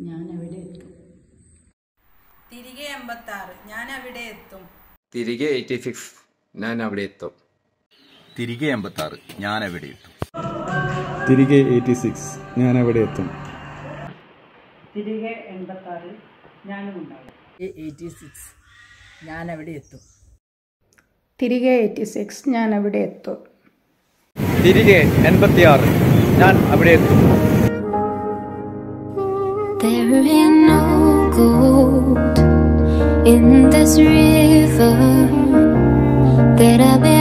ഞാൻ അവിടെ എത്തും തിരികെ എൺപത്തി ആറ് ഞാൻ അവിടെ എത്തും തിരികെ എയ്റ്റി സിക്സ് ഞാൻ അവിടെ എത്തും തിരികെ എൺപത്തി ആറ് ഞാൻ എവിടെ എത്തും തിരികെ എയ്റ്റി സിക്സ് ഞാൻ അവിടെ എത്തും തിരികെ എൺപത്താറ് ഞാനും ഉണ്ടാവും എയ്റ്റി സിക്സ് ഞാൻ അവിടെ എത്തും തിരികെ എയ്റ്റി സിക്സ് ഞാൻ അവിടെ എത്തും തിരികെ എൺപത്തിയാറ് ഞാൻ അവിടെ എത്തും There ain't no gold in this river that I've been